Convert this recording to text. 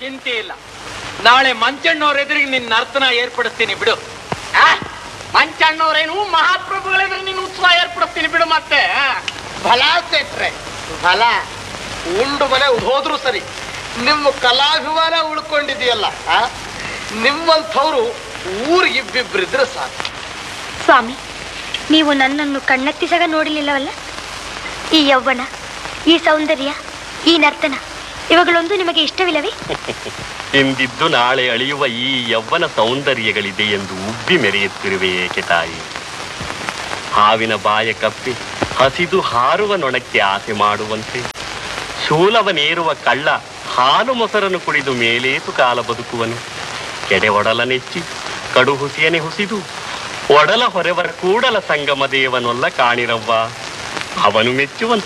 ಚಿಂತೆ ಇಲ್ಲ ನಾಳೆ ಮಂಚಣ್ಣವ್ರ ಎದುರಿಗೆ ನಿನ್ನ ನರ್ತನ ಏರ್ಪಡಿಸ್ತೀನಿ ಬಿಡು ಆ? ಮಂಚಣ್ಣವ್ರೇನು ಮಹಾಪ್ರಭುಗಳಿದ್ರೆ ನೀನು ಉತ್ಸವ ಏರ್ಪಡಿಸ್ತೀನಿ ಬಿಡು ಮತ್ತೆ ಆ? ಫಲ ಸೆಟ್ರೆ ಫಲ ಉಂಡು ಮನೆ ಹೋದ್ರು ಸರಿ ನಿಮ್ಮ ಕಲಾಭಿಮಾನ ಉಳ್ಕೊಂಡಿದೆಯಲ್ಲ ಆ? ನಿಮ್ಮಂಥವ್ರು ಊರಿಗೆ ಇಬ್ಬಿಬ್ರಿದ್ರೆ ಸಾಕು ಸ್ವಾಮಿ ನೀವು ನನ್ನನ್ನು ಕಣ್ಣೆತ್ತಿಸಗ ನೋಡಲಿಲ್ಲವಲ್ಲ ಈ ಯೌವನ ಈ ಸೌಂದರ್ಯ ಈ ನರ್ತನ ಇವುಗಳೊಂದು ನಿಮಗೆ ಇಷ್ಟವಿಲ್ಲವೇ ಇಂದಿದ್ದು ನಾಳೆ ಅಳಿಯುವ ಈ ಯವ್ವನ ಸೌಂದರ್ಯಗಳಿದೆ ಎಂದು ಉಬ್ಬಿ ಮೆರೆಯುತ್ತಿರುವೆ ಏಕೆ ತಾಯಿ ಹಾವಿನ ಬಾಯ ಕಪ್ಪಿ ಹಸಿದು ಹಾರುವ ನೊಣಕ್ಕೆ ಆಸೆ ಮಾಡುವಂತೆ ಶೂಲವನೇರುವ ಕಳ್ಳ ಹಾಲು ಮೊಸರನ್ನು ಕುಡಿದು ಮೇಲೇತು ಕಾಲ ಬದುಕುವನು ಕೆಡೆ ಒಡಲ ನೆಚ್ಚಿ ಕಡು ಹುಸಿಯನೆ ಹುಸಿದು ಒಡಲ ಹೊರೆವರ ಕೂಡಲ ಸಂಗಮ ದೇವನೊಲ್ಲ ಕಾಣಿರವ್ವ ಅವನು ಮೆಚ್ಚುವಂತ